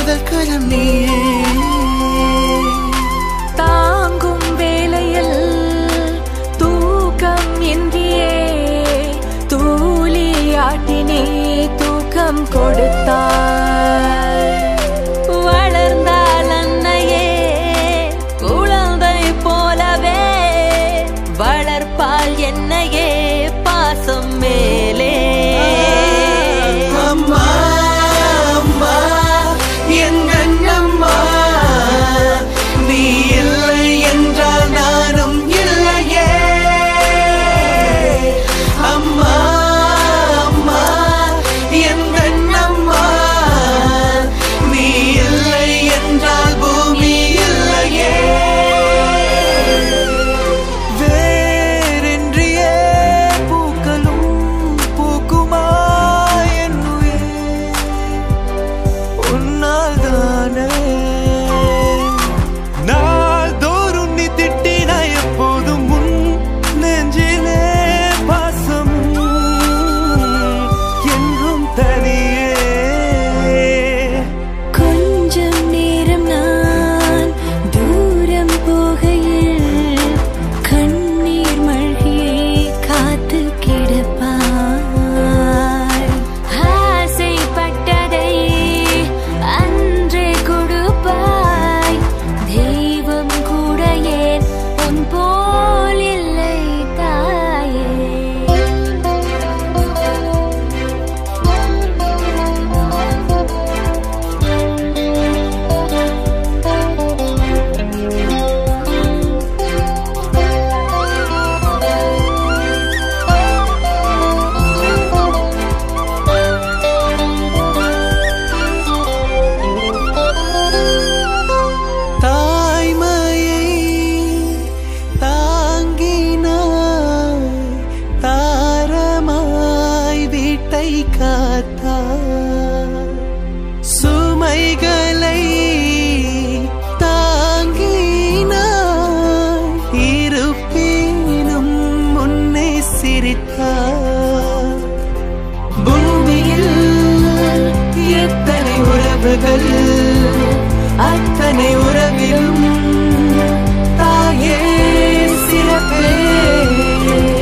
முதல் கரம் நீயே தாங்கும் வேளையில் தூக்கம் இன்றியே தூளியாட்டினே தூக்கம் கொடுத்தாய் வளர்ந்தால் அன்னையே குழந்தை போலவே வளர்ப்பால் என்னையே பாசம் மேலே அம்மா அம்மா என் அண்ணம்மா நீ இல்லை என்றால் நானும் இல்லையே அம்மா அம்மா என் அண்ணம்மா நீ இல்லை என்றால் பூமி இல்லையே வேறின்றியே பூக்களும் பூக்குமா என் உயிர் உன்னால்தானே நாள்தோறும் நீ திட்டினாய் எப்போதும் முன் நெஞ்சிலே பாசம் என்றும் தனியே கொஞ்சம் நேரம் நான் தூரம் போகையில் கண்ணீர் மழ்கியே காத்து கிடப்பாய் ஆசைப்பட்டதை அன்றே கொடுப்பாய் தெய்வம் கூட ஏன் உன் போல் இல்லை தாயே தாய்மையை தாங்கினாய் தாரமாய் வீட்டை காத்தாய் சுமைகளை தாங்கினாய் இருப்பினும் முன்னே சிரித்தாய் பூமியில் எத்தனை உறவுகள் அத்தனை உறவிலும் தாயே சிறப்பே